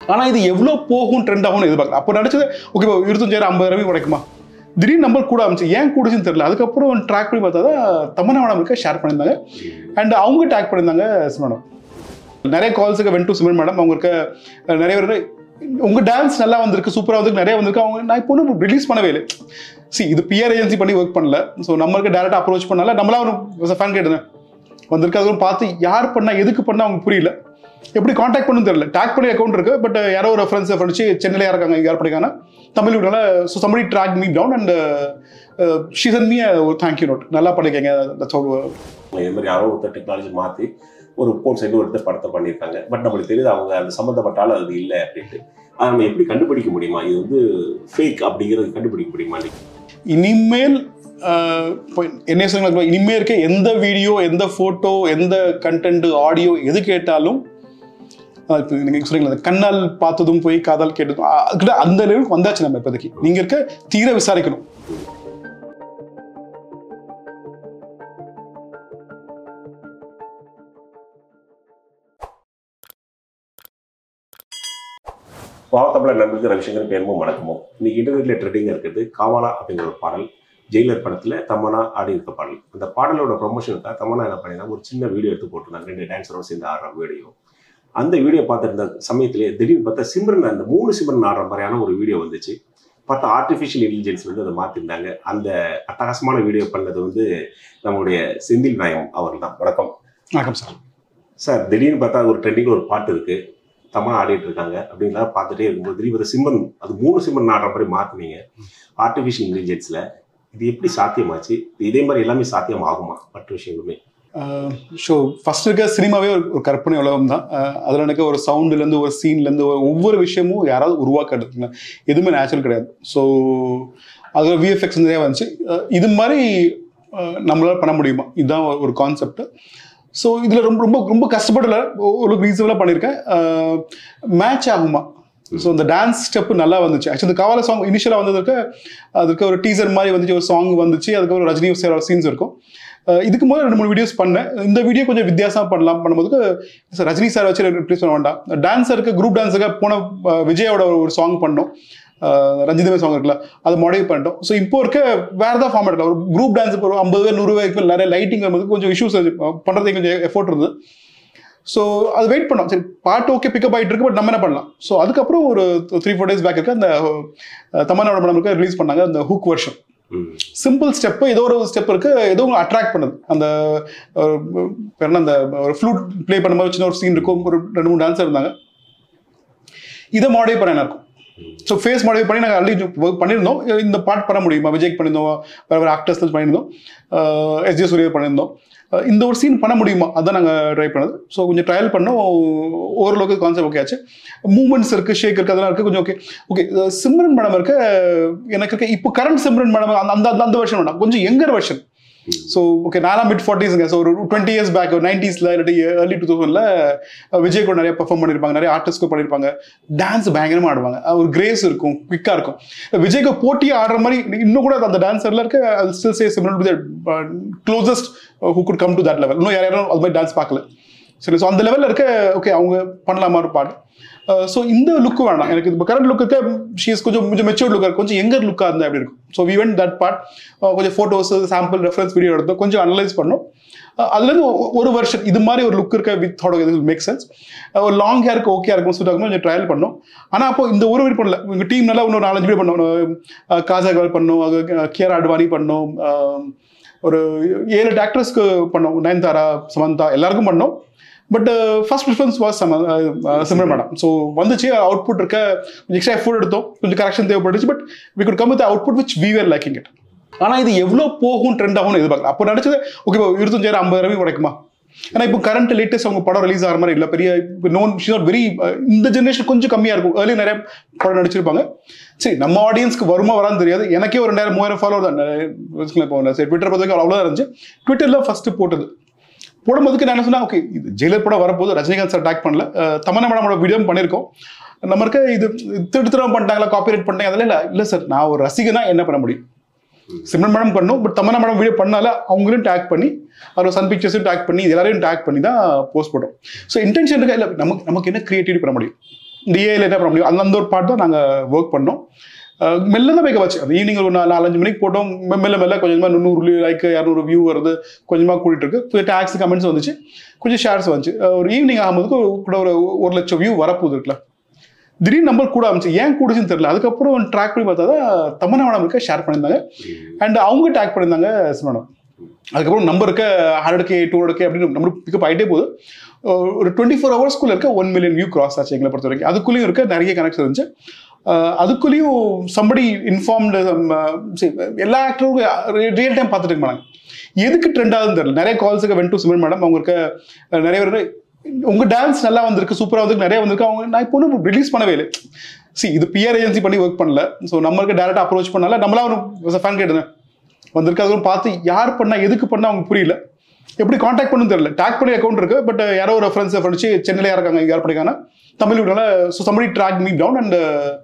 ஆனால் இது எவ்வளோ போகும் ட்ரெண்ட் ஆகும்னு எதிர்பார்க்கல அப்போ நடிச்சது ஓகே இப்போ இருபத்தஞ்சாயிரம் ஐம்பது ரூபாய் கிடைக்குமா திடீர்னு நம்பர் கூட ஆரம்பிச்சு ஏன் கூடுச்சுன்னு தெரியல அதுக்கப்புறம் ட்ராக் பண்ணி பார்த்தா தான் தமன்னா மேடம் இருக்க ஷேர் பண்ணியிருந்தாங்க அண்ட் அவங்க டேக் பண்ணியிருந்தாங்க சிமரன் நிறைய கால்ஸுக்கு வென் டு சிமரன் மேடம் அவங்க இருக்க அஹ், நிறைய பேர் உங்க டான்ஸ் நல்லா வந்திருக்கு சூப்பராக வந்திருக்கு நிறைய வந்திருக்கு அவங்க நான் இப்போ ஒன்றும் ரிலீஸ் பண்ணவே இல்லை சி இது பிஆர் ஏஜென்சி பண்ணி ஒர்க் பண்ணல ஸோ நம்மளுக்கு டேரெக்டாக அப்ரோச் பண்ணல நம்மளா ஒரு ஃபேன் கேட்டேன் வந்திருக்கு அதுவும் பார்த்து யார் பண்ணா எதுக்கு பண்ணா அவங்க புரியல எப்படி காண்டாக்ட் பண்ணணும் தெரியல டேக் பண்ணி அக்கௌண்ட் இருக்கு பட் யாரோ ஒரு ஃப்ரெண்ட்ஸ் ஃப்ரெண்ட்ஸ் சென்னையில் இருக்காங்க யார் பண்ணிருக்காங்க தமிழ் வீடுனால so somebody track me down and she sent me ஒரு தேங்க்யூ நோட் நல்லா பண்ணிருக்கீங்க தட்ஸ் ஆல் இது மாதிரி யாரோ ஒருத்தர் டெக்னாலஜி மாற்றி ஒரு போன் சைடு ஒரு படத்தை பண்ணியிருக்காங்க பட் நம்மளுக்கு தெரியுது அவங்க அந்த சம்மந்தப்பட்ட ஆள் அது இல்லை அப்படின்ட்டு அதை நம்ம எப்படி கண்டுபிடிக்க முடியுமா இது வந்து ஃபேக் அப்படிங்கிறது கண்டுபிடிக்க முடியுமா இன்னைக்கு? இனிமேல் ஆஹ், இப்போ என்ன சொல்லுங்க இனிமேல் இருக்க எந்த வீடியோ எந்த ஃபோட்டோ எந்த கண்டென்ட் ஆடியோ எது கேட்டாலும் ஆஹ், இப்போ நீங்க சொல்றீங்களா அந்த கண்ணால் பார்த்ததும் போய் காதால் கேட்டதும் ஆஹ், அதுக்குள்ள அந்த லெவலுக்கு வந்தாச்சு நம்ம இப்போதைக்கு நீங்க இருக்க தீர விசாரிக்கணும் பாவத்தமிழர் நண்பருக்கு ரவிசங்கர் பேருமும் வணக்கமும் இன்னைக்கு இன்டர்நெட்ல ட்ரெண்டிங்காக இருக்கிறது காவாலா அப்படிங்கிற ஒரு பாடல் ஜெயிலர் படத்துல தமனா ஆடி இருக்க பாடல் அந்த பாடலோட ப்ரொமோஷனுக்காக தமனா என்ன பண்ணினா ஒரு சின்ன வீடியோ எடுத்து போட்டிருந்தாங்க ரெண்டு டான்ஸரோட சேர்ந்து ஆடுற வீடியோ அந்த வீடியோ பார்த்துருந்த சமயத்திலே திடீர்னு பார்த்தா சிம்ரன் அந்த மூணு சிம்ரன் ஆடுற மாதிரியான ஒரு வீடியோ வந்துச்சு பார்த்தா ஆர்டிஃபிஷியல் இன்டெலிஜென்ஸ் வந்து அதை மாற்றிருந்தாங்க அந்த அட்டகாசமான வீடியோ பண்ணது வந்து நம்மளுடைய செந்தில் நாயம் அவர் தான் வணக்கம் வணக்கம் சார் சார் திடீர்னு பார்த்தா ஒரு ட்ரெண்டிங் ஒரு பாட்டு இருக்கு தமிழ் ஆடிட்டு இருக்காங்க அப்படின்லாம் பார்த்துட்டே இருக்கும்போது திடீர்னு ஒரு சிம்மன் அது மூணு சிம்மன் ஆடுற மாதிரி மாற்றினீங்க ஆர்டிஃபிஷியல் இன்டெலிஜென்ஸில் இது எப்படி சாத்தியமாச்சு இதே மாதிரி எல்லாமே சாத்தியம் ஆகுமா மற்ற விஷயங்களுமே ஸோ ஃபர்ஸ்ட் இருக்க சினிமாவே ஒரு ஒரு கற்பனை உலகம் தான் அதில் எனக்கு ஒரு சவுண்டுலேருந்து ஒரு சீன்லேருந்து ஒவ்வொரு விஷயமும் யாராவது உருவாக்குறதுங்க எதுவுமே நேச்சுரல் கிடையாது ஸோ அதில் விஎஃப்எக்ஸ் நிறையா வந்துச்சு அஹ் இது மாதிரி அஹ் நம்மளால பண்ண முடியுமா இதுதான் ஒரு கான்செப்ட் ஸோ இதில் ரொம்ப ரொம்ப ரொம்ப கஷ்டப்படல ஒரு ரீசனபிளாக பண்ணியிருக்கேன் மேட்ச் ஆகுமா ஸோ இந்த டான்ஸ் ஸ்டெப் நல்லா வந்துச்சு ஆக்சுவலி இந்த கவால சாங் இனிஷியலாக வந்ததுக்கு அதுக்கு ஒரு டீசர் மாதிரி வந்துச்சு ஒரு சாங் வந்துச்சு அதுக்கப்புறம் ரஜினி சேர சீன்ஸ் இருக்கும் அஹ் இதுக்கு முதல்ல ரெண்டு மூணு வீடியோஸ் பண்ணேன் இந்த வீடியோ கொஞ்சம் வித்தியாசமா பண்ணலாம் பண்ணும்போது சார் ரஜினி சார் வச்சு ரிப்ளேஸ் பண்ண வேண்டாம் டான்ஸருக்கு குரூப் டான்ஸுக்கு போன அஹ் விஜயோட ஒரு- ஒரு சாங் பண்ணோம் அஹ் ரஞ்சிதமே சாங் இருக்குல்ல அதை மாடிஃபை பண்ணிட்டோம் ஸோ இப்போ இருக்க வேற ஏதாவது ஃபார்மேட் ஒரு குரூப் டான்ஸ் ஒரு ஐம்பது பேர் நூறு பேருக்கு நிறைய லைட்டிங் வரும்போது கொஞ்சம் இஷ்யூஸ் பண்ணுறதுக்கு கொஞ்சம் எஃபோர்ட் இருந்தது ஸோ அது வெயிட் பண்ணோம் சரி பாட்டு ஓகே பிக்கப் ஆகிட்டு இருக்கு பட் நம்ம என்ன பண்ணலாம் ஸோ அதுக்கப்புறம் ஒரு த்ரீ ஃபோர் டேஸ் பேக் இருக்கு அந்த அஹ், தமன்னாவோட படம் இருக்கு ரிலீஸ் பண்ணாங்க அந்த ஹுக் வருஷன் ம். சிம்பிள் ஸ்டெப்பு ஏதோ ஒரு ஸ்டெப் இருக்கு ஏதோ அட்ராக்ட் பண்ணுது அந்த அஹ், பேர் என்ன அந்த ஒரு ஃப்ளூட் ப்ளே பண்ணும்போது சின்ன ஒரு சீன் இருக்கும் ஒரு ரெண்டு மூணு டான்ஸர் இருந்தாங்க இதை மாடிஃபை பண்ண இருக்கும் ஸோ ஃபேஸ் மாடிஃபை பண்ணி நாங்கள் ஆல்ரெடி ஒர்க் பண்ணியிருந்தோம் இந்த பாட் பண்ண முடியுமா விஜய்க்கு பண்ணியிருந்தோம் வேறு வேறு ஆக்டர்ஸ் பண்ணியிருந்தோம் எஸ் ஜே சூர்யா பண்ணியிருந்தோம் அஹ் இந்த ஒரு சீன் பண்ண முடியுமா அதான் நாங்கள் ட்ரை பண்ணது ஸோ கொஞ்சம் ட்ரையல் பண்ணோம் ஓரளவுக்கு கான்செப்ட் ஓகே ஆச்சு மூமெண்ட்ஸ் இருக்குது ஷேக் இருக்குது அதெல்லாம் இருக்குது கொஞ்சம் ஓகே ஓகே சிம்ரன் மேடம் இருக்க எனக்கு இருக்க இப்போ கரண்ட் சிம்ரன் மேடம் அந்த அந்த அந்த வருஷன் வேண்டாம் கொஞ்சம் யங்கர் வருஷன் ஸோ ஓகே நாலாம் மிட் ஃபார்ட்டிஸுங்க ஸோ ஒரு டுவெண்ட்டி இயர்ஸ் பேக் நைன்டிஸில் இல்லாட்டி ஏர்லி டூ தௌசண்டில் விஜய் கூட நிறைய பெர்ஃபார்ம் பண்ணியிருப்பாங்க நிறைய ஆர்டிஸ்ட்க்கு பண்ணியிருப்பாங்க டான்ஸ் பயங்கரமாக ஆடுவாங்க அஹ் ஒரு கிரேஸ் இருக்கும் குவிக்காக இருக்கும் விஜய்க்கு போட்டி ஆடுற மாதிரி இன்னும் கூட அந்த டான்ஸரில் இருக்க still say Simran closest who could come to that level இன்னும் யாரும் அது மாதிரி டான்ஸ் பார்க்கல சரி ஸோ அந்த லெவலில் இருக்க ஓகே அவங்க பண்ணலாமா ஒரு பாட்டு ஸோ இந்த லுக் வேணாம் எனக்கு இப்போ கரண்ட் லுக்கு ஷீஸ் கொஞ்சம் கொஞ்சம் மெச்சூர்ட் லுக்காக கொஞ்சம் எங்கர் லுக்காக இருந்தால் அப்படி இருக்கும் so we went that part கொஞ்சம் ஃபோட்டோஸ் சாம்பிள் ரெஃபரன்ஸ் வீடியோ எடுத்தோம் கொஞ்சம் அனலைஸ் பண்ணோம் அஹ் அதுலேருந்து ஒ- ஒரு வருஷம் இது மாதிரி ஒரு லுக் இருக்க வித் ஹோட இது மேக் சென்ஸ் ஒரு லாங் ஹேருக்கு ஓகே இருக்கும் சூட் ஆகும் கொஞ்சம் ட்ரையல் பண்ணோம் ஆனால் அப்போ இந்த ஒரு வீடு பண்ணல உங்கள் டீம் நல்லா இன்னும் நாலஞ்சு வீடு பண்ணோம் அஹ் காஜா கவல் பண்ணோம் அது கியர் அட்வானி பண்ணோம் அஹ் ஒரு ஏழு ஆக்டர்ஸ்க்கு பண்ணோம் நயன்தாரா சமந்தா எல்லாருக்கும் பண்ணோம் but first preference was Simran madam so வந்துச்சு அவுட்புட் இருக்க கொஞ்சம் எக்ஸ்ட்ரா எஃபோர்ட் எடுத்தோம் கொஞ்சம் கரெக்ஷன் தேவைப்பட்டுச்சு but we could come with output which we were liking it ஆனால் இது எவ்வளோ போகும் ட்ரெண்ட் ஆகும்னு எதிர்பார்க்கல அப்போ நடிச்சது ஓகே இப்போ இருபத்தஞ்சாயிரம் ஐம்பது ரூபாய் கிடைக்குமா ஏன்னா இப்போ கரண்ட் லேட்டஸ்ட் அவங்க படம் ரிலீஸ் ஆகிற மாதிரி இல்லை பெரிய இப்போ நோன் ஷி நாட் வெரி இந்த ஜென்ரேஷன் கொஞ்சம் கம்மியாக இருக்கும் ஏர்லி நிறைய படம் நடிச்சிருப்பாங்க சரி நம்ம ஆடியன்ஸ்க்கு வருமா வரான்னு தெரியாது எனக்கே ஒரு ரெண்டாயிரம் மூவாயிரம் ஃபாலோவர் தான் வச்சுக்கலாம் இப்போ சரி ட்விட்டர் பொறுத்தவரைக்கும் அவ்வளோதான் இருந்துச்சு ட்விட்டரில் ஃபஸ்ட்டு போட்டது போடும்போதுக்கு நான் என்ன சொன்னா ஓகே இது ஜெயிலர் படம் வரப்போது ரஜினிகாந்த் சார் அட்டாக் பண்ணல அஹ் தமன்னா மேடமோட வீடியோ பண்ணியிருக்கோம் நம்ம இருக்க இது திட்டு திட்டம் பண்ணிட்டாங்களா காப்பிரைட் பண்ணிட்டாங்க அதெல்லாம் இல்லை இல்லை சார் நான் ஒரு ரசிகனா என்ன பண்ண முடியும் சிம்ரன் மேடம் பண்ணும் பட் தமன்னா மேடம் வீடியோ பண்ணால அவங்களும் டேக் பண்ணி அவர் சன் பிக்சர்ஸும் டேக் பண்ணி இது எல்லாரையும் டேக் பண்ணி தான் போஸ்ட் போட்டோம் ஸோ இன்டென்ஷன் இருக்கா இல்லை நமக்கு நமக்கு என்ன கிரியேட்டிவிட்டி பண்ண முடியும் டிஏல என்ன பண்ண முடியும் அந்த அந்த ஒரு பார்ட் தான் நாங்கள் ஒர்க் பண்ணோம் அஹ் மெல்ல தான் வைக்க வச்சு அந்த ஈவினிங் ஒரு நாலு நாலஞ்சு மணிக்கு போட்டோம் மெ- மெல்ல மெல்ல கொஞ்சமாக நூறு லைக் இரநூறு வியூ வருது கொஞ்சமாக கூட்டிட்டு இருக்கு டேக்ஸ் கமெண்ட்ஸ் வந்துச்சு கொஞ்சம் ஷேர்ஸ் வந்துச்சு அஹ் ஒரு ஈவினிங் ஆகும்போது கூட ஒரு ஒரு லட்சம் வியூ வரப்போகுது இருக்குல்ல திடீர்னு நம்பர் கூட ஆரம்பிச்சு ஏன் கூடுச்சுன்னு தெரியல அதுக்கப்புறம் ட்ராக் பண்ணி பார்த்தா தான் தமன்னா மேடம் இருக்க ஷேர் பண்ணியிருந்தாங்க அண்ட் அவங்க டேக் பண்ணியிருந்தாங்க மேடம் அதுக்கப்புறம் நம்பர் இருக்க hundred K two hundred K அப்படின்னு நம்பர் பிக்கப் ஆகிட்டே போகுது அஹ் ஒரு டுவெண்ட்டி ஃபோர் ஹவர்ஸ்க்குள்ள இருக்க ஒன் மில்லியன் வியூ கிராஸ் ஆச்சு எங்களை பொறுத்த வரைக்கும் அதுக்குள்ளேயும் இருக்க நிறைய கனெக்ஷன் இருந்துச்சு அஹ் அதுக்குள்ளேயும் சம்படி இன்ஃபார்ம்டு எல்லா ஆக்டரும் ரியல் டைம் பார்த்துட்டு இருக்க மாட்டாங்க எதுக்கு ட்ரெண்ட் ஆகுதுன்னு தெரியல நிறைய கால்ஸுக்கு வென் டு சிமன் மேடம் அவங்க இருக்க அஹ் நிறைய பேர் உங்க டான்ஸ் நல்லா வந்திருக்கு சூப்பரா வந்திருக்கு நிறைய வந்திருக்கு அவங்க நான் இப்போ ஒன்றும் ரிலீஸ் பண்ணவே இல்லை சி இது பிஆர் ஏஜென்சி பண்ணி ஒர்க் பண்ணல ஸோ நம்மளுக்கு டேரக்டா அப்ரோச் பண்ணல நம்மளா ஒரு ஃபேன் கேட்டேன் வந்திருக்கு அதுவும் பார்த்து யார் பண்ணா எதுக்கு பண்ணா அவங்க புரியல எப்படி காண்டாக்ட் பண்ணுன்னு தெரியல டேக் பண்ணி அக்கௌண்ட் இருக்கு பட் யாரோ ஒரு ஃப்ரெண்ட்ஸ் ஃப்ரெண்ட்ஸ் சென்னையில் யார் இருக்காங்க யார் படிக்காங்கன்னா தமிழ் வீடுனால so somebody track me down and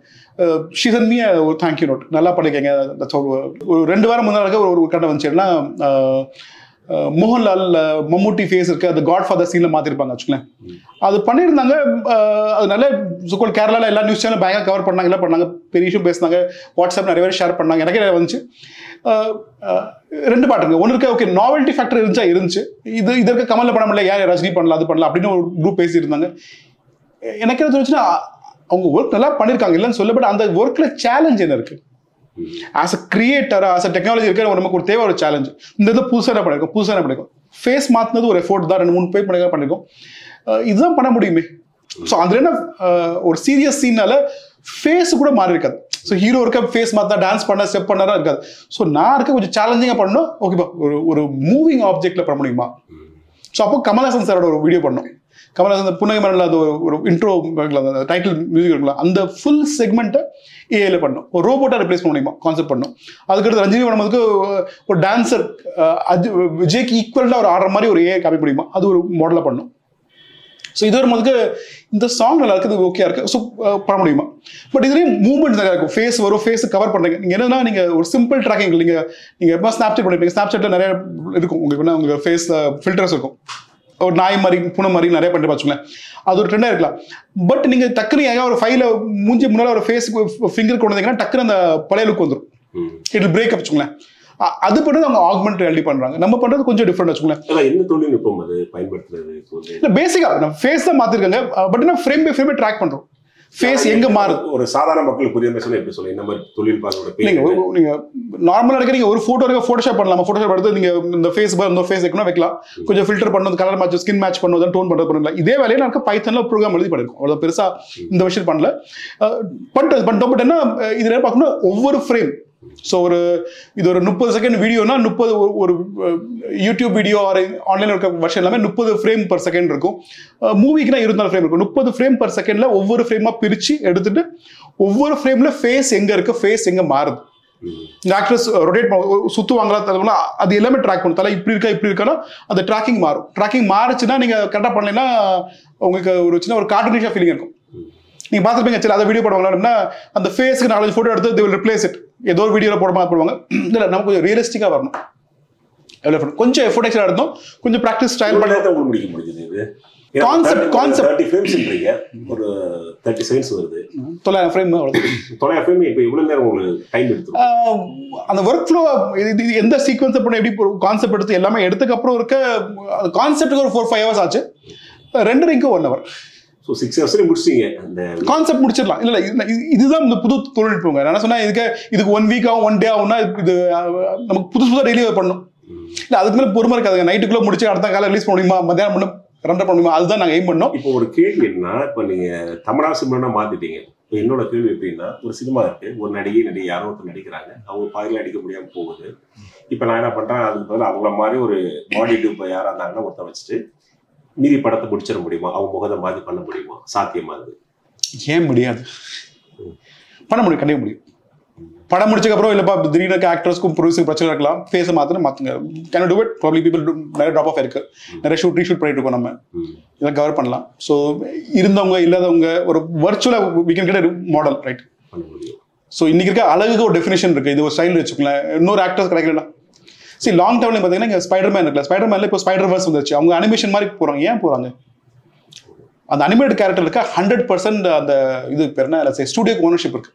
she sent me ஒரு தேங்க்யூ நோட் நல்லா படிக்கங்க That's all. ஒரு ரெண்டு வாரம் முன்னாடி ஒரு ஒரு கண்டை வந்துச்சுன்னா அஹ், அஹ், மோகன்லால் அஹ், மம்முட்டி ஃபேஸ் இருக்கு அது காட் ஃபாதர் சீன்ல மாத்திருப்பாங்க வச்சுக்கலேன் அது பண்ணியிருந்தாங்க அஹ், அது நல்ல சுக்கோல் கேரளால எல்லா நியூஸ் சேனல் பயங்கர கவர் பண்ணாங்க எல்லாம் பண்ணாங்க பெரிய இஷ்யூ பேசினாங்க வாட்ஸ்அப் நிறைய பேர் ஷேர் பண்ணாங்க எனக்கே நிறைய வந்துச்சு அஹ், அஹ், ரெண்டு பாட்டுங்க ஒன்று இருக்க ஓகே நாவல்ட்டி ஃபேக்டர் இருந்துச்சா இருந்துச்சு இது இது இருக்க கமலில் பண்ண முடியல ஏன் ரஜினி பண்ணலாம் அது பண்ணலாம் அப்படின்னு ஒரு குரூப் பேசியிருந்தாங்க எனக்கு என்ன தோணுச்சுன்னா அவங்க ஒர்க் நல்லா பண்ணியிருக்காங்க இல்லைன்னு சொல்ல பட் அந்த ஒர்க்ல சேலஞ்ச் என்ன இருக்கு as a creator as a technology இருக்கிற நமக்கு ஒரு தேவை ஒரு சேலஞ்ச் இந்த இது புதுசாக என்ன பண்ணிருக்கோம் புதுசாக என்ன பண்ணிருக்கோம் ஃபேஸ் மாத்தினது ஒரு எஃபோர்ட் தான் ரெண்டு மூணு பேர் பண்ணி பண்ணிருக்கோம் அஹ் இதுதான் பண்ண முடியுமே ஸோ அதுல என்ன அஹ் ஒரு சீரியஸ் சீனால ஃபேஸ் கூட மாறி இருக்காது ஸோ ஹீரோ இருக்க ஃபேஸ் மாத்தா டான்ஸ் பண்ண ஸ்டெப் பண்ணா இருக்காது ஸோ நான் இருக்க கொஞ்சம் சேலஞ்சிங்காக பண்ணணும் ஓகேப்பா ஒரு ஒரு மூவிங் ஆப்ஜெக்ட்ல பண்ண முடியுமா ஸோ அப்போ கமல்ஹாசன் சாரோட ஒரு வீடியோ பண்ணோம் கமல்ஹாசன் புன்னகை மரணில் அது ஒரு ஒரு இன்ட்ரோ அந்த டைட்டில் மியூசிக் இருக்கலாம் அந்த ஃபுல் செக்மெண்ட்டை ஏஐல பண்ணோம் ஒரு ரோபோட்டா ரிப்ளேஸ் பண்ண முடியுமா கான்செப்ட் பண்ணோம் அதுக்கடுத்து ரஜினி வரும்போதுக்கு ஒரு டான்சர் விஜய்க்கு ஈக்குவலாக ஒரு ஆடுற மாதிரி ஒரு ஏஐ காப்பி முடியுமா அது ஒரு மாடலாக பண்ணோம் ஸோ இது வரும்போதுக்கு இந்த சாங் நல்லா இருக்குது ஓகே இருக்கு ஸோ பண்ண முடியுமா பட் இதுலேயும் மூவ்மெண்ட் நிறையா இருக்கும் ஃபேஸ் வரும் ஃபேஸ் கவர் பண்ணுறீங்க நீங்கள் என்னன்னா நீங்கள் ஒரு சிம்பிள் ட்ராக்கிங் நீங்கள் நீங்கள் எப்போ ஸ்னாப்சாட் பண்ணிருப்பீங்க ஸ்னாப்சாட்டில் நிறைய இருக்கும் உங்களுக்கு என்ன உங்கள் ஃபேஸ் ஃபில்டர்ஸ் இருக்கும் ஒரு நாய் மாதிரி பூனை மாதிரி நிறைய பண்ணிட்டு வச்சுங்களேன் அது ஒரு ட்ரெண்டாக இருக்கலாம் பட் நீங்கள் டக்குனு ஏன் ஒரு ஃபைல மூஞ்சி முன்னால் ஒரு ஃபேஸ் ஃபிங்கர் கொண்டு வந்தீங்கன்னா டக்குனு அந்த பழைய லுக் வந்துடும் இட் பிரேக் வச்சுங்களேன் அ- அது பண்ணது அவங்க ஆக்மெண்ட் ரியாலிட்டி பண்றாங்க நம்ம பண்றது கொஞ்சம் டிஃப்ரெண்ட் வச்சுக்கோங்களேன் அதான் என்ன தொழில்நுட்பம் அது பயன்படுத்துறது இப்போ வந்து இல்ல பேசிக்கா நம்ம ஃபேஸ் தான் மாத்திருக்காங்க பட் என்ன ஃப்ரேம் பை ஃப்ரேமே ட்ராக் பண்றோம் ஃபேஸ் எங்க மாறுது ஒரு சாதாரண மக்களுக்கு புரிய மாதிரி சொன்னா எப்படி சொல்ல இந்த மாதிரி தொழில் பார்க்கறோட நீங்க பேர் ஒரு- நீங்க நார்மலா இருக்க நீங்க ஒரு போட்டோ இருக்க போட்டோஷாப் பண்ணலாம் போட்டோஷாப் எடுத்து நீங்க இந்த ஃபேஸ் இந்த ஃபேஸ் வைக்கணும் வைக்கலாம் கொஞ்சம் ஃபில்டர் பண்ணணும் கலர் மேட்ச் ஸ்கின் மேட்ச் பண்ணுவது டோன் பண்றது பண்ணலாம் இதே வேலையை நான் பைத்தன்ல ப்ரோக்ராம் எழுதி பண்ணிருக்கோம் அவ்வளவு பெருசா இந்த விஷயம் பண்ணல அஹ் பண்ணிட்டு பண்ணிட்டோம் பட் என்ன அஹ் இதுல என்ன பார்க்கணும் ஒவ்வொரு ஃப்ரேம் ஸோ ஒரு இது ஒரு முப்பது செகண்ட் வீடியோனா முப்பது ஒரு அஹ், யூடியூப் வீடியோ ஆர் ஆன்லைனில் இருக்க வருஷம் எல்லாமே முப்பது ஃப்ரேம் பர் செகண்ட் இருக்கும் மூவிக்குனா இருபத்தி ஃப்ரேம் இருக்கும் முப்பது ஃப்ரேம் பர் செகண்ட்ல ஒவ்வொரு ஃப்ரேமாக பிரிச்சு எடுத்துட்டு ஒவ்வொரு ஃப்ரேம்ல ஃபேஸ் எங்க இருக்கு ஃபேஸ் எங்க மாறுது இந்த ஆக்ட்ரஸ் ரொட்டேட் சுத்துவாங்களா தருவாங்களா அது எல்லாமே ட்ராக் பண்ணும் தலை இப்படி இருக்கா இப்படி இருக்கானா அந்த ட்ராக்கிங் மாறும் ட்ராக்கிங் மாறுச்சுன்னா நீங்க கரெக்டாக பண்ணலைன்னா உங்களுக்கு ஒரு சின்ன ஒரு கார்டூனிஷா ஃபீலிங் இருக்கும் நீங்க பார்த்துருப்பீங்க சரி அதை வீடியோ போடுவாங்கன்னா அந்த ஃபேஸ்க்கு நாலஞ்சு ஃபோட்டோ எடுத்து they will replace it ஏதோ ஒரு வீடியோவில் போட மாதிரி போடுவாங்க இல்லை நம்ம கொஞ்சம் ரியலிஸ்டிக்காக வரணும் எவ்வளோ effort? கொஞ்சம் எஃபோர்ட் எக்ஸ்ட்ரா எடுத்தோம் கொஞ்சம் ப்ராக்டிஸ் ட்ரையல் எவ்வளவு பண்ணி நேரத்தை உங்களுக்கு முடிக்க முடியுது இது Concept, concept. தேர்ட்டி ஃபிலிம்ஸ்ன்றீங்க ஒரு தேர்ட்டி செகண்ட்ஸ் வருது தொள்ளாயிரம் ஃப்ரேம் அவ்வளோ தொள்ளாயிரம் ஃபிலிம் இப்போ இவ்வளவு நேரம் உங்களுக்கு டைம் எடுத்துரும் ஆஹ் அந்த ஒர்க் ஃப்ளோ இது இது எந்த சீக்வன்ஸ் பண்ண எப்படி கான்செப்ட் எடுத்து எல்லாமே எடுத்ததுக்கு அப்புறம் இருக்க கான்செப்ட்டுக்கு ஒரு ஃபோர் ஃபைவ் ஹவர்ஸ் ஆச்சு ரெண்டரைக்கு ஒன் ஹவர் ஸோ சிக்ஸ் ஹவர்ஸ்லேயே முடிச்சிட்டீங்க அந்த கான்செப்ட் முடிச்சிடலாம் இல்ல இல்ல இது- இதுதான் இந்த புது தொழில்நுட்பங்க நான் என்ன சொன்னா இதுக்கு இதுக்கு ஒன் வீக் ஆகும் ஒன் டே ஆகும்னா இது அஹ், நமக்கு புதுசு புதுசாக டெய்லி பண்ணும் இல்ல அதுக்கு மேல பொறுமை இருக்காதுங்க நைட்டுக்குள்ள முடிச்சு அடுத்த காலை ரிலீஸ் பண்ண முடியுமா மத்தியானம் பண்ண ரன் பண்ண முடியுமா அதுதான் நாங்க எய்ம் பண்ணோம் இப்போ ஒரு கேள்வி என்னன்னா இப்போ நீங்க தமிழா சிம்ரனா மாத்திட்டீங்க இப்போ என்னோட கேள்வி எப்படின்னா ஒரு சினிமா இருக்கு ஒரு நடிகை நடிகை யாரோ ஒருத்தர் நடிக்கிறாங்க அவங்க பாதியில நடிக்க முடியாம போகுது இப்போ நான் என்ன பண்றேன் அதுக்கு பதிலா அவங்கள மாதிரி ஒரு பாடி டியூப் யாரா இருந்தாங்கன்னா ஒருத்தர் வச்சுட்டு மீதி படத்தை முடிச்சிட முடியுமா அவங்க முகத்தை மாதிரி பண்ண முடியுமா சாத்தியமா அது ஏன் முடியாது பண்ண முடியும் கண்டிப்பா முடியும் படம் முடிச்சதுக்கு அப்புறம் இல்லப்பா திடீர்னு ஆக்டர்ஸ்க்கும் ப்ரொடியூசருக்கு பிரச்சனை இருக்கலாம் ஃபேஸை மாத்திரம் மாத்துங்க can do it probably people நிறைய ட்ராப் ஆஃப் இருக்கு நிறைய ஷூட் ரீஷூட் பண்ணிட்டு இருக்கோம் நம்ம ம். இதெல்லாம் கவர் பண்ணலாம் ஸோ இருந்தவங்க இல்லாதவங்க ஒரு வர்ச்சுவலாக we can get a model write பண்ண முடியும் ஸோ இன்னைக்கு இருக்க அழகுக்கு ஒரு டெஃபினேஷன் இருக்கு இது ஒரு ஸ்டைல் வச்சுக்கோங்களேன் இன்னொரு ஆக்டர்ஸ் கிடைக்கலனா சரி லாங் டேர்ம்ல பார்த்தீங்கன்னா இங்கே ஸ்பைடர் மேன் இருக்குல்ல ஸ்பைடர் மேன்ல இப்போ ஸ்பைடர் வர்ஸ் வந்துருச்சு அவங்க அனிமேஷன் மாதிரி போறாங்க ஏன் போறாங்க அந்த அனிமேட் கேரக்டருக்கு ஹண்ட்ரட் பர்சன்ட் அந்த இது பேர் என்ன ஸ்டூடியோ ஓனர்ஷிப் இருக்கு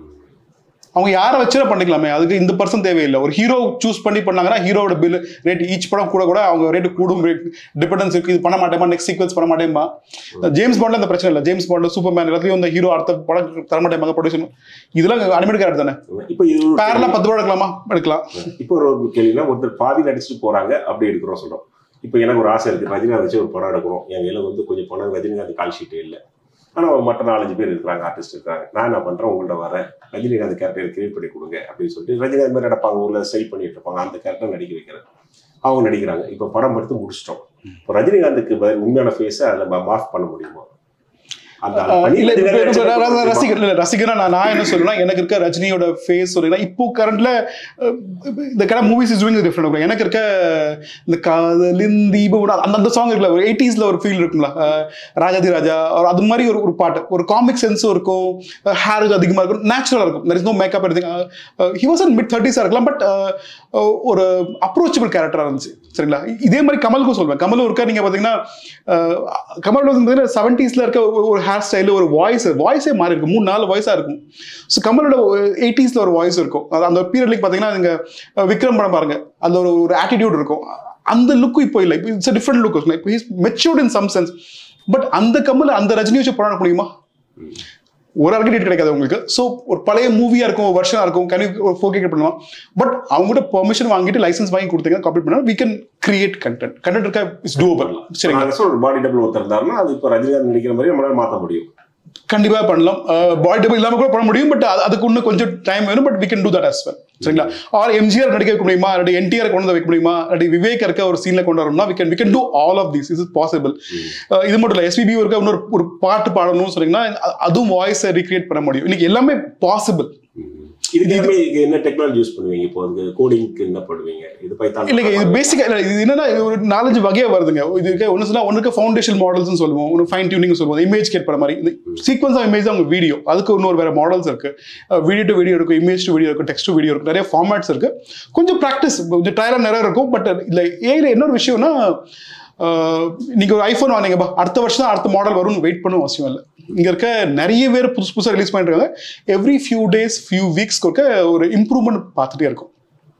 அவங்க யாரை வச்சுனா பண்ணிக்கலாமே அதுக்கு இந்த பர்சன் தேவையில்லை ஒரு ஹீரோ சூஸ் பண்ணி பண்ணாங்கன்னா ஹீரோட பில் ரேட் ஈச் படம் கூட கூட அவங்க ரேட்டு கூடும் டிபெண்டன்ஸ் இருக்கு இது பண்ண மாட்டேமா நெக்ஸ்ட் சீக்வன்ஸ் பண்ண மாட்டேமா ஜேம்ஸ் பாண்ட்ல அந்த பிரச்சனை இல்லை ஜேம்ஸ் பாண்ட் சூப்பர் மேன் எல்லாத்தையும் இந்த ஹீரோ அடுத்த படம் தர மாட்டேமா ப்ரொடியூசர் இதெல்லாம் அனிமேட் கேரக்டர் தானே இப்போ இது ஒரு பேரலாம் பத்து படம் எடுக்கலாமா எடுக்கலாம் இப்போ ஒரு கேள்வினா ஒருத்தர் பாதி நடிச்சுட்டு போறாங்க அப்படி எடுக்கிறோம் சொல்றோம் இப்போ எனக்கு ஒரு ஆசை இருக்கு ரஜினிகாந்த் வச்சு ஒரு படம் எடுக்கிறோம் என் கையில வந்து கொஞ்சம் பணம் ரஜினிகாந்த் கால் ஷீட்டே இல்லை ஆனா ஒரு மற்ற நாலஞ்சு பேர் இருக்கிறாங்க ஆர்டிஸ்ட் இருக்காங்க நான் என்ன பண்றேன் உங்கள்ட்ட வரேன் ரஜினிகாந்த் கேரக்டர் கிரியேட் பண்ணி கொடுங்க அப்படின்னு சொல்லிட்டு ரஜினிகாந்த் மாதிரி நடப்பாங்க ஊர்ல ஸ்டைல் பண்ணிட்டு இருப்பாங்க அந்த கேரக்டர் நடிக்க வைக்கிறேன் அவங்க நடிக்கிறாங்க இப்போ படம் எடுத்து முடிச்சிட்டோம் இப்போ ரஜினிகாந்துக்கு பதில் உண்மையான ஃபேஸை அதில் மாஃப் பண்ண முடியுமா அந்த பண்ணி இல்ல இப்ப ரஜினிகாந்த் இப்ப ர- ர- நடிச்ச ரசிகர் இல்ல ரசிகரா நான் நான் என்ன சொல்றேன்னா எனக்கு இருக்க ரஜினியோட ஃபேஸ் சொல்றீங்கன்னா இப்போ கரண்ட்ல இந்த கடை மூவிஸ் இஸ் டூயிங் டிஃப்ரெண்ட் எனக்கு இருக்க இந்த காதலின் தீபம் அந்த அந்த சாங் இருக்குல்ல ஒரு எயிட்டிஸ்ல ஒரு ஃபீல் இருக்கும்ல அஹ், ராஜாதி ராஜா ஒரு அது மாதிரி ஒரு ஒரு பாட்டு ஒரு காமிக் சென்ஸும் இருக்கும் ஹேர் அதிகமா இருக்கும் நேச்சுரலா இருக்கும் there is no மேக்கப் எடுத்து ஹி வாஸ் அன் மிட் தேர்ட்டிஸா இருக்கலாம் பட் ஒரு அப்ரோச்சபிள் கேரக்டரா இருந்துச்சு சரிங்களா இதே மாதிரி கமலுக்கும் சொல்வேன் கமலும் இருக்கா நீங்க பாத்தீங்கன்னா அஹ், கமல் வந்து செவன்டீஸ்ல இருக்க ஒரு- ஒரு ஹேர் ஸ்டைல் ஒரு வாய்ஸ் வாய்ஸே மாறி இருக்கும் மூணு நாலு வாய்ஸா இருக்கும் ஸோ கமலோட எயிட்டிஸ்ல ஒரு வாய்ஸ் இருக்கும் அது அந்த பீரியட்ல பாத்தீங்கன்னா நீங்க அஹ், விக்ரம் படம் பாருங்க அந்த ஒரு ஒரு ஆட்டிடியூட் இருக்கும் அந்த லுக்கும் இப்போ இல்லை இப்போ இட்ஸ் டிஃப்ரெண்ட் லுக் இப்போ is matured in some sense but அந்த கமல் அந்த ரஜினி வச்சு படம் எடுக்க முடியுமா ஒரு ஆர்கிடெக்ட் கிடைக்காது உங்களுக்கு ஸோ ஒரு பழைய மூவியா இருக்கும் ஒரு வருஷம் இருக்கும் கேன் யூ ஃபோர் பண்ணுவான் பட் அவங்ககிட்ட பெர்மிஷன் வாங்கிட்டு லைசன்ஸ் வாங்கி கொடுத்தீங்க காப்பி பண்ணா we can create content content இருக்கா இஸ் டூபல் சரிங்களா நான் சொல்ற பாடி டபுள் ஒருத்தர் இருந்தாருன்னா அது இப்போ ரஜினிகாந்த் நடிக்கிற மாதிரி நம்மளால மாற்ற முடியும் கண்டிப்பா பண்ணலாம் பாய் டபுள் இல்லாம கூட பண்ண முடியும் பட் அதுக்கு இன்னும் கொஞ்சம் டைம் வேணும் but we can do that as well சரிங்களா ஆர் எம்ஜிஆர் நடிக்க வைக்க முடியுமா இல்லாட்டி என்டிஆர் கொண்டு வந்து வைக்க முடியுமா இல்லாட்டி விவேக் இருக்க ஒரு சீன்ல கொண்டு வரணும்னா we can we can do all of this is is possible இது மட்டும் இல்ல எஸ்பிபி இருக்க இன்னொரு ஒரு பாட்டு பாடணும்னு சொன்னீங்கன்னா அ- அதுவும் வாய்ஸை ரீக்ரியேட் பண்ண முடியும் இன்னைக்கு எல்லாமே பாசிபிள் இதுக்கு எல்லாமே இதுக்கு என்ன டெக்னாலஜி யூஸ் பண்ணுவீங்க இப்போ வந்து கோடிங்க்கு என்ன பண்ணுவீங்க இது பைத்தான் இல்லைங்க இது பேசிக்கா இல்ல இது என்னன்னா இது ஒரு நாலஞ்சு வகையா வருதுங்க இது இருக்க ஒன்று சொன்னா ஒன்றுக்கு ஃபவுண்டேஷன் மாடல்ஸ் சொல்லுவோம் ஒன்று ஃபைன் டியூனிங் சொல்லுவோம் இமேஜ் கேட் பண்ண மாதிரி இந்த சீக்வன்ஸ் ஆஃப் இமேஜ் அவங்க வீடியோ அதுக்கு இன்னொரு வேற மாடல்ஸ் இருக்கு வீடியோ டு வீடியோ இருக்கும் இமேஜ் டு வீடியோ இருக்கும் டெக்ஸ்ட் டு வீடியோ இருக்கும் நிறைய ஃபார்மேட்ஸ் இருக்கு கொஞ்சம் ப்ராக்டிஸ் கொஞ்சம் ட்ரையலாக நிறைய இருக்கும் பட் இல்லை ஏல இன்னொரு விஷயம்னா ஆஹ், நீங்க ஒரு ஐஃபோன் வாங்கினீங்கப்பா அடுத்த வருஷம் தான் அடுத்த மாடல் வரும்னு வெயிட் பண்ண அவசியம் இல்லை இங்க இருக்க நிறைய பேர் புதுசு புதுசாக ரிலீஸ் பண்ணிட்டு இருக்காங்க எவ்ரி ஃபியூ டேஸ் ஃபியூ வீக்ஸ்க்கு இருக்க ஒரு இம்ப்ரூவ்மெண்ட் பார்த்துட்டே இருக்கும்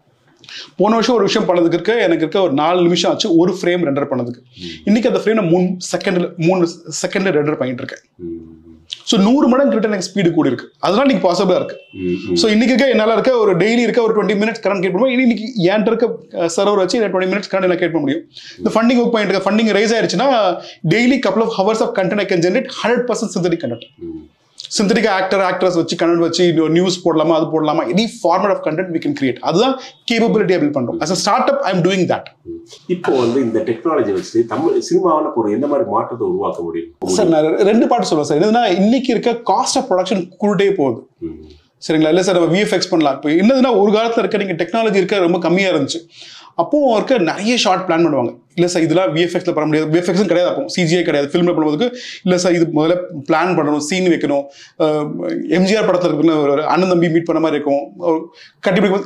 போன வருஷம் ஒரு விஷயம் பண்ணதுக்கு இருக்க எனக்கு இருக்க ஒரு நாலு நிமிஷம் ஆச்சு ஒரு ஃப்ரேம் ரெண்டர் பண்ணதுக்கு இன்னைக்கு அந்த ஃப்ரேம் மூணு செகண்ட்ல மூணு செகண்ட்ல ரெண்டர் பண்ணிட்டு இருக்கேன் ஸோ நூறு மடங்கு கிட்ட எனக்கு ஸ்பீடு கூடி இருக்கு அதனால இன்னைக்கு பாசிபிளா இருக்கு ஸோ இன்னைக்கு இருக்க என்னால இருக்க ஒரு டெய்லி இருக்க ஒரு டுவெண்ட்டி மினிட்ஸ் கரண்ட் கேட் பண்ணுவோம் இன்னைக்கு என்கிட்ட இருக்க சர்வர் வச்சு டுவெண்ட்டி மினிட்ஸ் கரண்ட் எனக்கு கேட் பண்ண முடியும் இந்த ஃபண்டிங் ஒர்க் பண்ணிட்டு இருக்க ஃபண்டிங் ரைஸ் ஆயிடுச்சுன்னா daily couple of hours of content I can generate hundred percent synthetic content synthetic actor actress வச்சு கண்டென்ட் வச்சு நியூஸ் போடலாமா அது போடலாமா any format of content we can create அதுதான் கேப்பபிலிட்டி பில்ட் பண்றோம் as a start up I am doing that இப்போ வந்து இந்த டெக்னாலஜி வச்சு தமிழ் சினிமாவில் ஒரு எந்த மாதிரி மாற்றத்தை உருவாக்க முடியும் சார் நான் ரெ- ரெண்டு பாட்டு சொல்லுவேன் சார் என்னதுன்னா இன்னைக்கு இருக்க காஸ்ட் ஆஃப் ப்ரொடக்ஷன் கூடே போகுது ம். சரிங்களா இல்லை சார் நம்ம விஎஃப்எக்ஸ் பண்ணலாம் இப்போ என்னதுன்னா ஒரு காலத்தில் இருக்க நீங்கள் டெக்னாலஜி இருக்க ரொம்ப கம்மியாக இருந்துச்சு அப்போ இருக்க நிறைய ஷார்ட் பிளான் பண்ணுவாங்க இல்லை சார் இதெல்லாம் விஎஃப்எக்ஸில் பண்ண முடியாது விஎஃப்எக்ஸும் கிடையாது அப்போ சிஜிஐ கிடையாது ஃபிலிமில் பண்ணும்போதுக்கு இல்லை சார் இது முதல்ல பிளான் பண்ணணும் சீன் வைக்கணும் எம்ஜிஆர் படத்தில் இருக்கிற ஒரு அண்ணன் தம்பி மீட் பண்ண மாதிரி இருக்கும் ஒரு கட்டி பிடிக்கும்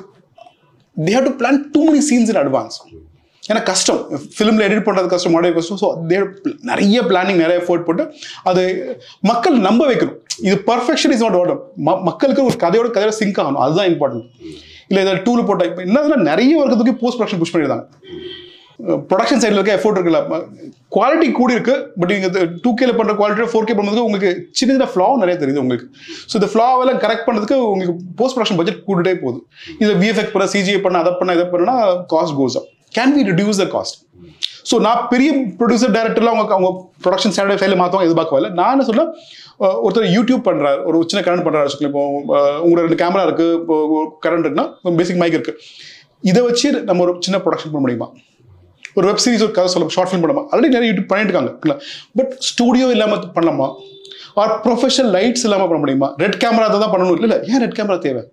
they have to plan too many scenes in advance ஏன்னா கஷ்டம் ஃபிலிமில் எடிட் பண்ணுறது கஷ்டம் ஆடியோ கஷ்டம் ஸோ தே நிறைய பிளானிங் நிறைய எஃபோர்ட் போட்டு அது மக்கள் நம்ப வைக்கணும் இது பர்ஃபெக்ஷன் இஸ் நாட் வாட் மக்களுக்கு ஒரு கதையோட கதையோட சிங்க் ஆகணும் அதுதான் இம்பார்ட்டன்ட் இல்லை இதில் டூல் போட்டால் இப்போ என்னதுன்னா நிறைய ஒர்க்கத்துக்கு போஸ்ட் ப்ரொடக்ஷன் புஷ் பண்ணியிருந்தாங்க ப்ரொடக்ஷன் சைடில் இருக்க எஃபோர்ட் இருக்குல்ல குவாலிட்டி கூடி இருக்கு பட் நீங்கள் டூ கேல பண்ணுற குவாலிட்டி ஃபோர் கே பண்ணுறதுக்கு உங்களுக்கு சின்ன சின்ன ஃப்ளா நிறைய தெரியுது உங்களுக்கு ஸோ இந்த ஃப்ளாவெல்லாம் கரெக்ட் பண்ணுறதுக்கு உங்களுக்கு போஸ்ட் ப்ரொடக்ஷன் பட்ஜெட் கூடிட்டே போகுது இதை விஎஃப்எக்ஸ் பண்ண சிஜிஐ பண்ண அதை பண்ண இதை பண்ணா cost goes up can we reduce the cost so நான் பெரிய ப்ரொடியூசர் டேரக்டர்லாம் அவங்க அவங்க ப்ரொடக்ஷன் ஸ்டாண்டர்ட் சைடில் மாற்றவங்க எதிர்பார்க்கவே இல்லை நான் என்ன சொன்னேன் அஹ் ஒருத்தர் யூடியூப் பண்ணுறாரு ஒரு சின்ன கரண்ட் பண்ணுறாரு வச்சுக்கோங்க இப்போ அஹ் உங்களோட ரெண்டு கேமரா இருக்கு இப்போ கரண்ட் இருக்குன்னா பேசிக் மைக் இருக்கு இதை வச்சு நம்ம ஒரு சின்ன ப்ரொடக்ஷன் பண்ண முடியுமா ஒரு வெப் சீரிஸ் ஒரு கதை சொல்ல ஷார்ட் ஃபிலிம் பண்ணலாமா ஆல்ரெடி நிறைய யூடியூப் பண்ணிட்டு இருக்காங்க பட் ஸ்டூடியோ இல்லாமல் பண்ணலாமா ஆர் ப்ரொஃபஷனல் லைட்ஸ் இல்லாமல் பண்ண முடியுமா ரெட் கேமரா தான் பண்ணணும் இல்லை ஏன் ரெட் கேமரா தேவை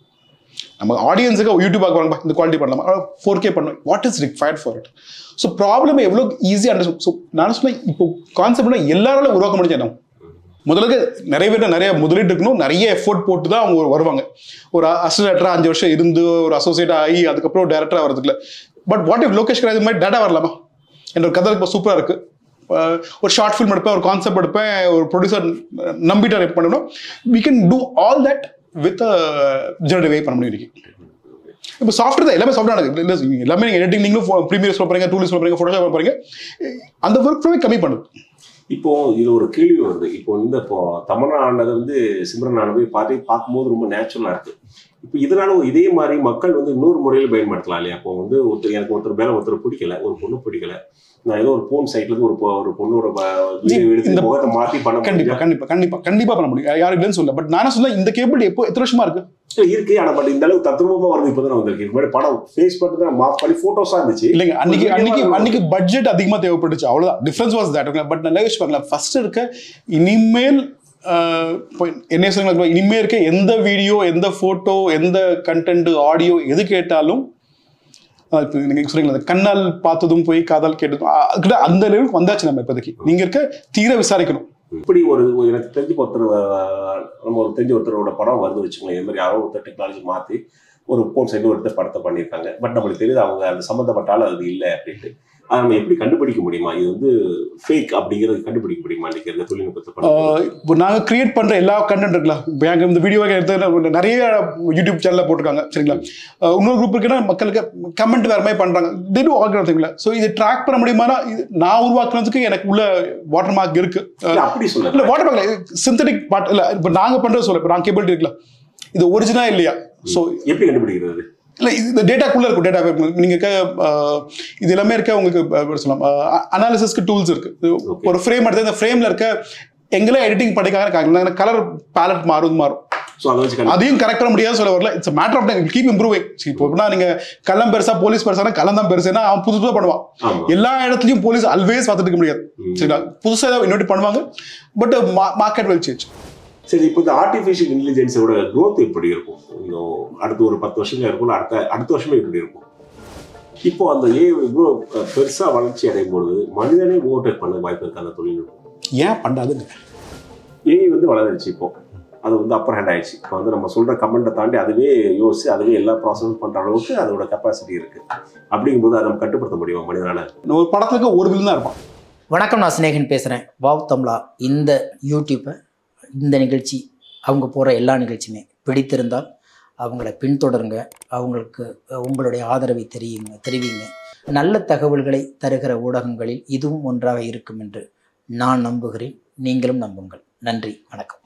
நம்ம ஆடியன்ஸுக்கு யூடியூப் பார்க்குறாங்க இந்த குவாலிட்டி பண்ணலாமா ஃபோர் கே பண்ணணும் what is required for it so problem எவ்வளோ ஈஸியாக அண்டர்ஸ்ட் ஸோ நான் சொன்னேன் இப்போ கான்செப்ட்னா எல்லாராலும் உருவாக்க முடிஞ்ச இடம் முதலுக்கு நிறைய பேர் நிறைய முதலீடு இருக்கணும் நிறைய எஃபோர்ட் போட்டு தான் அவங்க வருவாங்க ஒரு அசிஸ்டன்டா அஞ்சு வருஷம் இருந்து ஒரு அசோசியேட் ஆகி அதுக்கப்புறம் டேரக்டராக வரதுக்குல பட் வாட் இஃப் லோகேஷ் கராஜ் மாதிரி டேட்டா வரலாமா என்ற ஒரு கதை இப்போ சூப்பராக இருக்கு அஹ், ஒரு ஷார்ட் ஃபில்ம் எடுப்பேன் ஒரு கான்செப்ட் எடுப்பேன் ஒரு ப்ரொடியூசர் நம்பிட்டு பண்ணணும் we can do all that with a generate way பண்ண முடியும் இன்னைக்கு இப்போ சாஃப்ட்வேர் தான் எல்லாமே சாஃப்ட்வேர் நடக்குது இல்லை இல்லை, எல்லாமே நீங்கள் எடிட்டிங் நீங்களும் ப்ரீமியர் சொல்ல போறீங்க டூலிஸ் சொல்ல போறீங்க ஃபோட்டோஷாப் சொல்ல போறீங்க அந்த ஒர்க் ஃப்ளோவே கம்மி பண்ணுது இப்போ இது ஒரு கேள்வி வருது இப்போ இந்த இப்போ தமிழ் ஆனது வந்து சிம்ரன் ஆனது பார்த்து பார்க்கும்போது ரொம்ப நேச்சுரலா இருக்கு இப்போ இதனால ஒரு இதே மாதிரி மக்கள் வந்து இன்னொரு முறையில் பயன்படுத்தலாம் இல்லையா இப்போ வந்து ஒருத்தர் எனக்கு ஒருத்தர் மேல ஒருத்தர் பிடிக்கல ஒரு பொண்ணு பிடிக்கல நான் ஏதோ ஒரு போன் சைட்ல இருந்து ஒரு பொ- ஒரு பொண்ணோட ப- video எடுத்து இந்த- முகத்தை மாத்தி பண்ண கண்டிப்பா முடியும் கண்டிப்பா கண்டிப்பா கண்டிப்பா பண்ண முடியும் யாரும் இல்லைன்னு சொல்ல பட் நானே சொல்ல இந்த கேபிள் எப்போ எத்தனை வருஷமா இருக்கு இருக்கு ஆனா பட் இந்த அளவுக்கு தத்ரூபமா வருது இப்பதான் வந்திருக்கு இது மாதிரி படம் ஃபேஸ் பண்ணி தான் மாஃப் பண்ணி போட்டோஸா இருந்துச்சு இல்லைங்க அன்னைக்கு ஒரு அன்னைக்கு video அன்னைக்கு பட்ஜெட் அதிகமா தேவைப்பட்டுச்சு அவ்வளவுதான் டிஃபரன்ஸ் வாஸ் தட் பட் நல்லா யோசிச்சு பார்க்கலாம் ஃபர்ஸ்ட் இருக்க இனிமேல் ஆஹ், இப்போ என்ன சொல்லுங்க இனிமே இருக்க எந்த வீடியோ எந்த போட்டோ எந்த கண்டென்ட் ஆடியோ எது கேட்டாலும் ஆஹ், இப்போ நீங்க சொல்றீங்களா அந்த கண்ணால் பார்த்ததும் போய் காதால் கேட்டதும் ஆஹ், அதுக்கிட்ட அந்த லெவலுக்கு வந்தாச்சு நம்ம இப்போதைக்கு நீங்க இருக்க தீர விசாரிக்கணும் இப்படி ஒரு ஒரு எனக்கு தெரிஞ்சு ஒருத்தர் அஹ், நம்ம ஒரு தெரிஞ்ச ஒருத்தரோட படம் வருது வச்சுக்கோங்களேன் இது மாதிரி யாரோ ஒருத்தர் டெக்னாலஜி மாத்தி ஒரு போன் சைடு ஒருத்தர் படத்தை பண்ணியிருக்காங்க பட் நம்மளுக்கு தெரியுது அவங்க அந்த சம்மந்தப்பட்டாலும் அது இல்லை அப்படின்ட்டு அதை நம்ம எப்படி கண்டுபிடிக்க முடியுமா இது வந்து ஃபேக் அப்படிங்கிறது கண்டுபிடிக்க முடியுமா இன்னைக்கு இருக்க தொழில்நுட்பத்தை பண்ணி ஆஹ் இப்போ நாங்கள் கிரியேட் பண்ணுற எல்லா கண்டென்ட் இருக்குல்ல இப்போ எனக்கு இந்த வீடியோ எடுத்து நிறைய யூடியூப் சேனலில் போட்டிருக்காங்க சரிங்களா ஆஹ் இன்னொரு குரூப் இருக்குன்னா மக்களுக்கு கமெண்ட் வேற மாதிரி பண்ணுறாங்க தினம் ஆகிறதுங்களா ஸோ இது ட்ராக் பண்ண முடியுமானா இது நான் உருவாக்குறதுக்கு எனக்கு உள்ள வாட்டர் மார்க் இருக்கு இல்ல, அப்படி இல்லை சொல்லல வாட்டர் மார்க் சிந்தட்டிக் பார்ட் இல்லை இப்போ நாங்கள் பண்ணுறது சொல்ல இப்போ நான் கேபிள் இருக்குல்ல இது ஒரிஜினல் இல்லையா ஸோ எப்படி கண்டுபிடிக்கிறது இல்லை இது இந்த டேட்டாக்குள்ளே இருக்கும் டேட்டா நீங்கள் இருக்க ஆஹ், இது எல்லாமே இருக்க உங்களுக்கு ஆஹ், எப்படி சொல்லலாம் அனாலிசிஸ்க்கு டூல்ஸ் இருக்கு Okay. ஒரு ஃப்ரேம் எடுத்து அந்த ஃப்ரேமில் இருக்க எங்களே எடிட்டிங் பண்ணிக்காங்க கலர் பேலட் மாறும் மாறும் ஸோ அதை வச்சு கண்டு- அதையும் கரெக்ட் பண்ண முடியாது சொல்ல வரல it's matter of time keep improving இப்போ எப்படின்னா நீங்க கள்ளம் பெருசா போலீஸ் பெருசானா கள்ளம் தான் பெருசுனா அவன் புதுசு புதுசா பண்ணுவான் ஆமா எல்லா இடத்துலயும் போலீஸ் ஆல்வேஸ் பார்த்துட்டு இருக்க முடியாது ம். சரிங்களா புதுசா ஏதாவது இன்னொரு பண்ணுவாங்க பட் மார்க்கெட் வில் சேஞ்ச் சரி இப்போ இந்த ஆர்டிஃபிஷியல் இன்டெலிஜென்ஸோட growth எப்படி இருக்கும் இன்னும் அடுத்த ஒரு பத்து வருஷத்துல இருக்கும் இல்ல அடுத்த அடுத்த வருஷமே எப்படி இருக்கும் இப்போ அந்த ஏ இவ்வளோ பெருசா வளர்ச்சி அடையும் பொழுது மனிதனே ஓவர்டேக் பண்ண வாய்ப்பு இருக்கு அந்த தொழில்நுட்பம் ஏன் பண்ணாதுங்க ஏஐ வந்து வளர்ந்துருச்சு இப்போ அது வந்து அப்பர் ஹேண்ட் ஆயிடுச்சு இப்போ வந்து நம்ம சொல்ற கமெண்ட்டை தாண்டி அதுவே யோசிச்சு அதுவே எல்லா ப்ராசஸும் பண்ற அளவுக்கு அதோட கெப்பாசிட்டி இருக்கு அப்படிங்கும்போது அதை நம்ம கட்டுப்படுத்த முடியுமா மனிதனால ஒரு படத்துக்கு ஒரு வில் தான் இருப்பான் வணக்கம் நான் சிநேகன் பேசுகிறேன் வாவ் தமிழா இந்த யூடியூப்பை இந்த நிகழ்ச்சி அவங்க போகிற எல்லா நிகழ்ச்சியுமே பிடித்திருந்தால் அவங்கள பின்தொடருங்க அவங்களுக்கு அஹ், உங்களுடைய ஆதரவை தெரியுங்க தெரிவிங்க நல்ல தகவல்களை தருகிற ஊடகங்களில் இதுவும் ஒன்றாக இருக்கும் என்று நான் நம்புகிறேன் நீங்களும் நம்புங்கள் நன்றி வணக்கம்